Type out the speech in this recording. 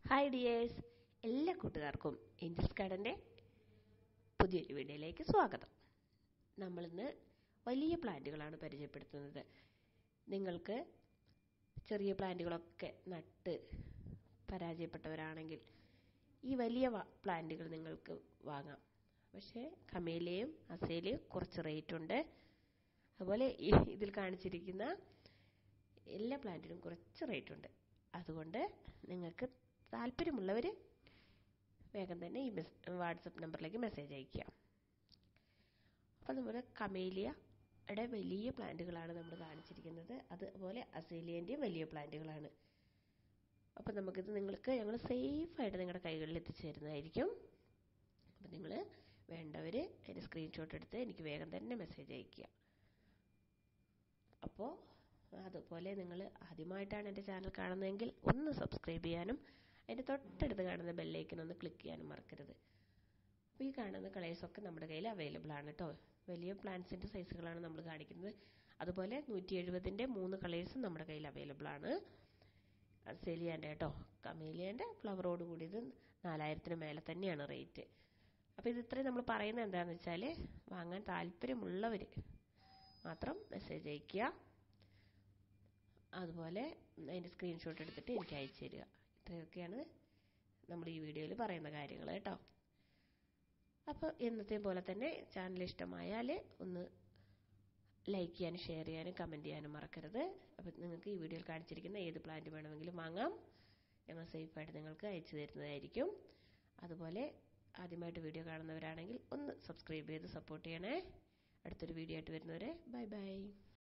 hi dears എല്ലാ കൂട്ടുകാർക്കും Angeles ഗാർഡൻ്റെ പുതിയൊരു വീഡിയോയിലേക്ക് സ്വാഗതം നമ്മളിന്ന് വലിയ പ്ലാന്റുകളാണ് പരിചയപ്പെടുത്തുന്നത് നിങ്ങൾക്ക് ചെറിയ പ്ലാന്റുകളൊക്കെ നട്ട് പരാജയപ്പെട്ടവരാണെങ്കിൽ ഈ വലിയ പ്ലാന്റുകൾ നിങ്ങൾക്ക് വാങ്ങാം പക്ഷേ കമേലയും അസേലയും കുറച്ച് റേറ്റ് ഉണ്ട് അതുപോലെ ഇതിൽ കാണിച്ചിരിക്കുന്ന എല്ലാ പ്ലാന്റിനും കുറച്ച് റേറ്റ് ഉണ്ട് അതുകൊണ്ട് നിങ്ങൾക്ക് താല്പര്യമുള്ളവർ വേഗം തന്നെ ഈ മെസ് വാട്സപ്പ് നമ്പറിലേക്ക് മെസ്സേജ് അയയ്ക്കുക അപ്പോൾ നമ്മുടെ കമേലിയയുടെ വലിയ പ്ലാന്റുകളാണ് നമ്മൾ കാണിച്ചിരിക്കുന്നത് അതുപോലെ അസേലിയൻ്റെയും വലിയ പ്ലാന്റുകളാണ് അപ്പോൾ നമുക്കിത് നിങ്ങൾക്ക് ഞങ്ങൾ സേഫായിട്ട് നിങ്ങളുടെ കൈകളിൽ എത്തിച്ചു തരുന്നതായിരിക്കും അപ്പോൾ നിങ്ങൾ വേണ്ടവർ അതിൻ്റെ സ്ക്രീൻഷോട്ട് എടുത്ത് എനിക്ക് വേഗം തന്നെ മെസ്സേജ് അയയ്ക്കുക അപ്പോൾ അതുപോലെ നിങ്ങൾ ആദ്യമായിട്ടാണ് എൻ്റെ ചാനൽ കാണുന്നതെങ്കിൽ ഒന്ന് സബ്സ്ക്രൈബ് ചെയ്യാനും അതിൻ്റെ തൊട്ടടുത്ത് കാണുന്ന ബെല്ലൈക്കൻ ഒന്ന് ക്ലിക്ക് ചെയ്യാനും മറക്കരുത് അപ്പോൾ ഈ കാണുന്ന കളേഴ്സൊക്കെ നമ്മുടെ കയ്യിൽ അവൈലബിൾ ആണ് കേട്ടോ വലിയ പ്ലാന്റ്സിൻ്റെ സൈസുകളാണ് നമ്മൾ കാണിക്കുന്നത് അതുപോലെ നൂറ്റി എഴുപതിൻ്റെ മൂന്ന് കളേഴ്സും നമ്മുടെ കയ്യിൽ അവൈലബിൾ ആണ് സെലിയാൻ്റെ കേട്ടോ കമേലിയൻ്റെ ഫ്ലവറോട് കൂടിയത് നാലായിരത്തിന് മേലെ തന്നെയാണ് റേറ്റ് അപ്പോൾ ഇത് ഇത്രയും നമ്മൾ പറയുന്നത് എന്താണെന്ന് വെച്ചാൽ വാങ്ങാൻ താല്പര്യമുള്ളവർ മാത്രം മെസ്സേജ് അയയ്ക്കുക അതുപോലെ അതിൻ്റെ സ്ക്രീൻഷോട്ട് എടുത്തിട്ട് എനിക്ക് അയച്ചു തരിക ഇത്രയൊക്കെയാണ് നമ്മൾ ഈ വീഡിയോയിൽ പറയുന്ന കാര്യങ്ങൾ കേട്ടോ അപ്പോൾ എന്നത്തെ പോലെ തന്നെ ചാനൽ ഇഷ്ടമായാൽ ഒന്ന് ലൈക്ക് ചെയ്യാനും ഷെയർ ചെയ്യാനും കമൻറ്റ് ചെയ്യാനും മറക്കരുത് അപ്പോൾ നിങ്ങൾക്ക് ഈ വീഡിയോയിൽ കാണിച്ചിരിക്കുന്ന ഏത് പ്ലാന്റ് വേണമെങ്കിലും വാങ്ങാം ഞങ്ങൾ സേഫായിട്ട് നിങ്ങൾക്ക് അയച്ചു തരുന്നതായിരിക്കും അതുപോലെ ആദ്യമായിട്ട് വീഡിയോ കാണുന്നവരാണെങ്കിൽ ഒന്ന് സബ്സ്ക്രൈബ് ചെയ്ത് സപ്പോർട്ട് ചെയ്യണേ അടുത്തൊരു വീഡിയോ ആയിട്ട് വരുന്നവരെ ബൈ ബൈ